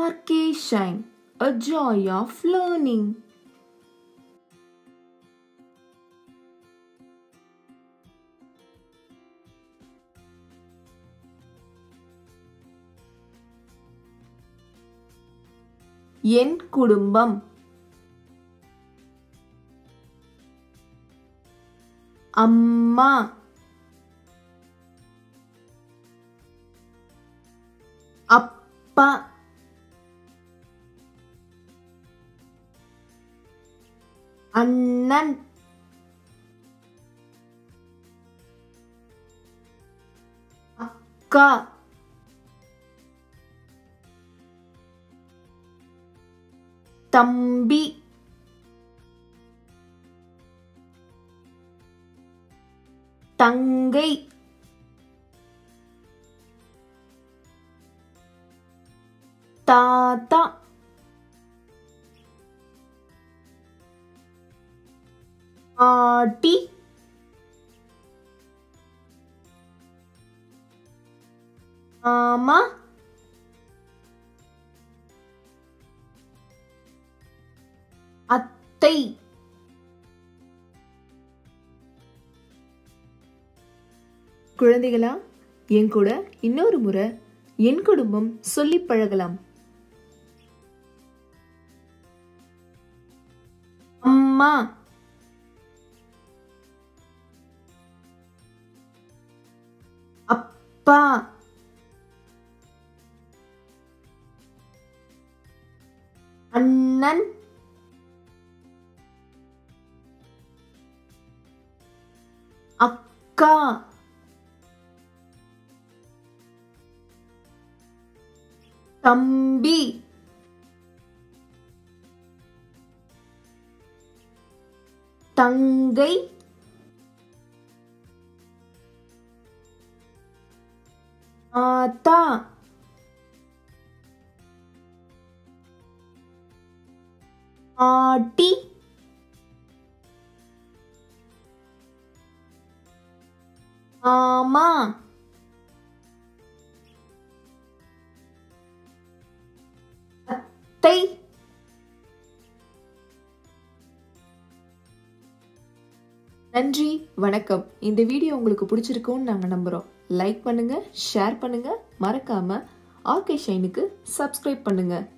RK Shine, a joy of learning. என் குடும்பம் அம்மா அப்பா அண்ணன் அக்கா தம்பி தங்கை தாத்தா ஆட்டி மாமா அத்தை குழந்தைகளா என் கூட இன்னொரு முறை என் குடும்பம் சொல்லி பழகலாம் அம்மா அப்பா அண்ணன் அக்கா தம்பி தங்கை ஆத்தா ஆட்டி மாமா அத்தை நன்றி வணக்கம் இந்த வீடியோ உங்களுக்கு பிடிச்சிருக்கும்னு நாங்கள் நம்புகிறோம் லைக் பண்ணுங்க ஷேர் பண்ணுங்க மறக்காம ஆர்கே ஷைனுக்கு சப்ஸ்கிரைப் பண்ணுங்க